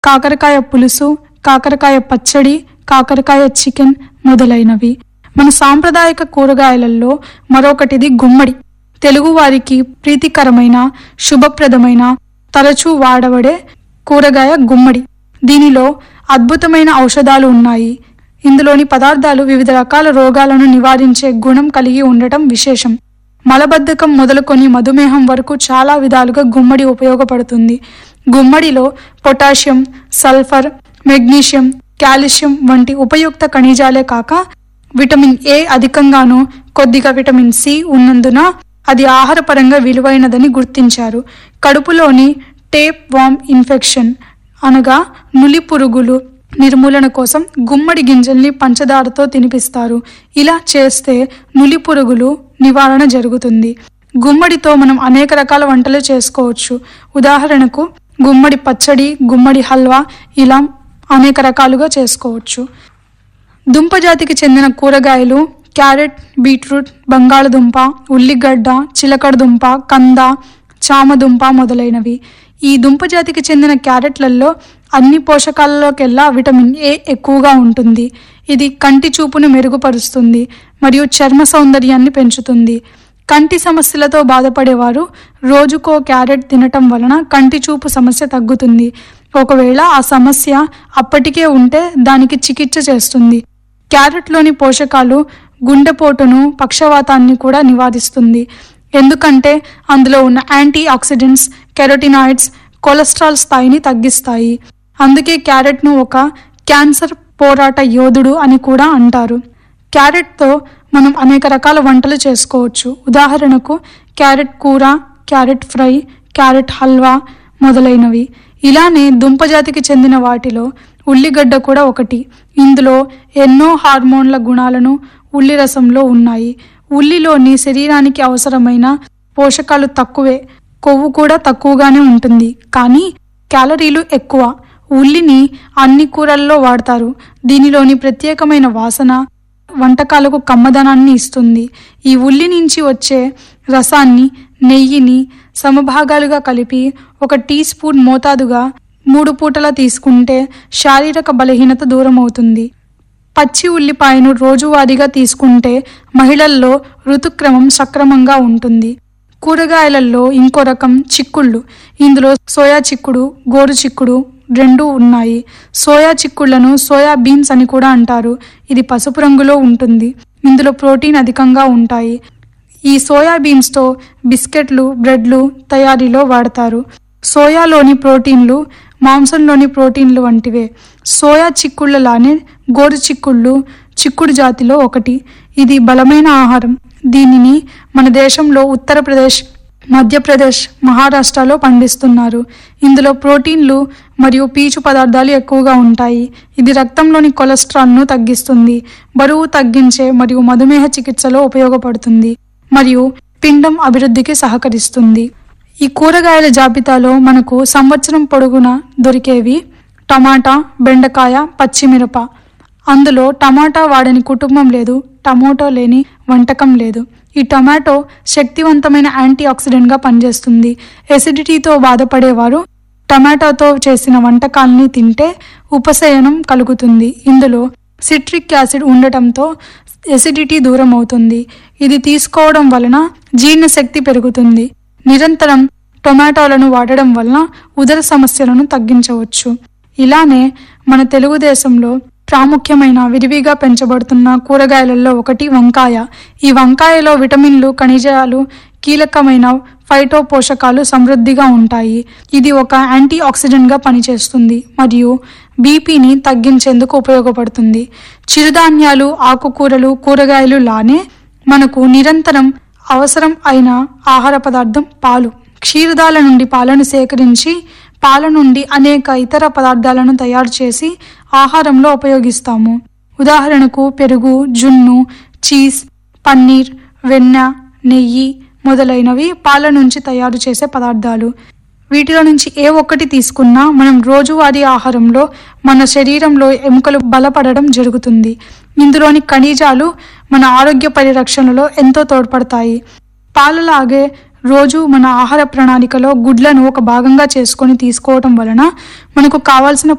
కాకరకాయ పులుసు కాకరకాయ పచ్చడి కాకరకాయ చికెన్ మొదలైనవి మన సాంప్రదాయక కూరగాయలలో మరొకటిది గుమ్మడి తెలుగువారికి ప్రీతికరమైన శుభప్రదమైన తరచూ వాడబడే కూరగాయ గుమ్మడి దీనిలో అద్భుతమైన ఔషధాలు ఉన్నాయి ఇందులోని పదార్థాలు వివిధ రకాల రోగాలను నివారించే గుణం కలిగి ఉండటం విశేషం మలబద్ధకం మొదలుకొని మధుమేహం వరకు చాలా విధాలుగా గుమ్మడి ఉపయోగపడుతుంది గుమ్మడిలో పొటాషియం సల్ఫర్ మెగ్నీషియం కాల్షియం వంటి ఉపయుక్త ఖనిజాలే కాక విటమిన్ ఏ అధికంగాను కొద్దిగా విటమిన్ సి ఉన్నందున అది ఆహారపరంగా విలువైనదని గుర్తించారు కడుపులోని టేప్ వామ్ ఇన్ఫెక్షన్ అనగా నులి పురుగులు నిర్మూలన కోసం గుమ్మడి గింజల్ని పంచదారతో తినిపిస్తారు ఇలా చేస్తే నులి పురుగులు నివారణ జరుగుతుంది గుమ్మడితో మనం అనేక రకాల వంటలు చేసుకోవచ్చు ఉదాహరణకు గుమ్మడి పచ్చడి గుమ్మడి హల్వా ఇలా అనేక రకాలుగా చేసుకోవచ్చు దుంప జాతికి చెందిన కూరగాయలు క్యారెట్ బీట్రూట్ బంగాళదుంప ఉల్లిగడ్డ చిలకడ దుంప కంద చామదుంప మొదలైనవి ఈ దుంప జాతికి చెందిన క్యారెట్లలో అన్ని పోషకాలలోకెల్లా విటమిన్ ఏ ఎక్కువగా ఉంటుంది ఇది కంటి చూపును మెరుగుపరుస్తుంది మరియు చర్మ సౌందర్యాన్ని పెంచుతుంది కంటి సమస్యలతో బాధపడేవారు రోజుకో క్యారెట్ తినటం వలన కంటి చూపు సమస్య తగ్గుతుంది ఒకవేళ ఆ సమస్య అప్పటికే ఉంటే దానికి చికిత్స చేస్తుంది క్యారెట్లోని పోషకాలు గుండెపోటును పక్షవాతాన్ని కూడా నివారిస్తుంది ఎందుకంటే అందులో ఉన్న యాంటీ ఆక్సిడెంట్స్ కెరోటినాయిడ్స్ కొలెస్ట్రాల్ స్థాయిని తగ్గిస్తాయి అందుకే క్యారెట్ను ఒక క్యాన్సర్ పోరాట యోధుడు అని కూడా అంటారు క్యారెట్తో మనం అనేక రకాల వంటలు చేసుకోవచ్చు ఉదాహరణకు క్యారెట్ కూర క్యారెట్ ఫ్రై క్యారెట్ హల్వా మొదలైనవి ఇలానే దుంపజాతికి చెందిన వాటిలో ఉల్లిగడ్డ కూడా ఒకటి ఇందులో ఎన్నో హార్మోన్ల గుణాలను ఉల్లి రసంలో ఉన్నాయి ఉల్లిలోని శరీరానికి అవసరమైన పోషకాలు తక్కువే కొవ్వు కూడా తక్కువగానే ఉంటుంది కానీ క్యాలరీలు ఎక్కువ ఉల్లిని అన్ని కూరల్లో వాడతారు దీనిలోని ప్రత్యేకమైన వాసన వంటకాలకు కమ్మదనాన్ని ఇస్తుంది ఈ ఉల్లి నుంచి వచ్చే రసాన్ని నెయ్యిని సమభాగాలుగా కలిపి ఒక టీ స్పూన్ మోతాదుగా మూడు పూటలా తీసుకుంటే శారీరక బలహీనత దూరం అవుతుంది పచ్చి ఉల్లిపాయను రోజువారీగా తీసుకుంటే మహిళల్లో ఋతుక్రమం సక్రమంగా ఉంటుంది కూరగాయలలో ఇంకో రకం చిక్కుళ్ళు ఇందులో సోయా చిక్కుడు గోరు చిక్కుడు రెండు ఉన్నాయి సోయా చిక్కుళ్లను సోయా బీన్స్ అని కూడా అంటారు ఇది పసుపు రంగులో ఉంటుంది ఇందులో ప్రోటీన్ అధికంగా ఉంటాయి ఈ సోయా బీన్స్తో బిస్కెట్లు బ్రెడ్లు తయారీలో వాడతారు సోయాలోని ప్రోటీన్లు మాంసంలోని ప్రోటీన్లు వంటివే సోయా చిక్కుళ్ళలానే గోరు చిక్కుళ్ళు చిక్కుడు జాతిలో ఒకటి ఇది బలమైన ఆహారం దీనిని మన దేశంలో ఉత్తరప్రదేశ్ మధ్యప్రదేశ్ మహారాష్ట్రలో పండిస్తున్నారు ఇందులో ప్రోటీన్లు మరియు పీచు పదార్థాలు ఎక్కువగా ఉంటాయి ఇది రక్తంలోని కొలెస్ట్రాల్ను తగ్గిస్తుంది బరువు తగ్గించే మరియు మధుమేహ చికిత్సలో ఉపయోగపడుతుంది మరియు పిండం అభివృద్ధికి సహకరిస్తుంది ఈ కూరగాయల జాబితాలో మనకు సంవత్సరం పొడుగునా దొరికేవి టమాటా బెండకాయ పచ్చిమిరప అందులో టమాటా వాడని కుటుంబం లేదు టమోటో లేని వంటకం లేదు ఈ టమాటో శక్తివంతమైన యాంటీ ఆక్సిడెంట్గా పనిచేస్తుంది ఎసిడిటీతో బాధపడేవారు టమాటాతో చేసిన వంటకాల్ని తింటే ఉపశయనం కలుగుతుంది ఇందులో సిట్రిక్ యాసిడ్ ఉండటంతో ఎసిడిటీ దూరం అవుతుంది ఇది తీసుకోవడం వలన జీర్ణశక్తి పెరుగుతుంది నిరంతరం టొమాటోలను వాడడం వలన ఉదర సమస్యలను తగ్గించవచ్చు ఇలానే మన తెలుగుదేశంలో ప్రాముఖ్యమైన విరివిగా పెంచబడుతున్న కూరగాయలలో ఒకటి వంకాయ ఈ వంకాయలో విటమిన్లు ఖనిజాలు కీలకమైన ఫైటో పోషకాలు సమృద్ధిగా ఉంటాయి ఇది ఒక యాంటీ ఆక్సిడెంట్గా పనిచేస్తుంది మరియు బీపీని తగ్గించేందుకు ఉపయోగపడుతుంది చిరుధాన్యాలు ఆకుకూరలు కూరగాయలు లానే మనకు నిరంతరం అవసరం అయిన ఆహార పదార్థం పాలు క్షీరదాల నుండి పాలను సేకరించి పాల నుండి అనేక ఇతర పదార్థాలను తయారు చేసి ఆహారంలో ఉపయోగిస్తాము ఉదాహరణకు పెరుగు జున్ను చీజ్ పన్నీర్ వెన్న నెయ్యి మొదలైనవి పాల నుంచి తయారు చేసే పదార్థాలు వీటిలో నుంచి ఏ ఒక్కటి తీసుకున్నా మనం రోజువారీ ఆహారంలో మన శరీరంలో ఎముకలు బలపడడం జరుగుతుంది ఇందులోని ఖనిజాలు మన ఆరోగ్య పరిరక్షణలో ఎంతో తోడ్పడతాయి పాలలాగే రోజు మన ఆహార ప్రణాళికలో గుడ్లను ఒక భాగంగా చేసుకొని తీసుకోవటం వలన మనకు కావాల్సిన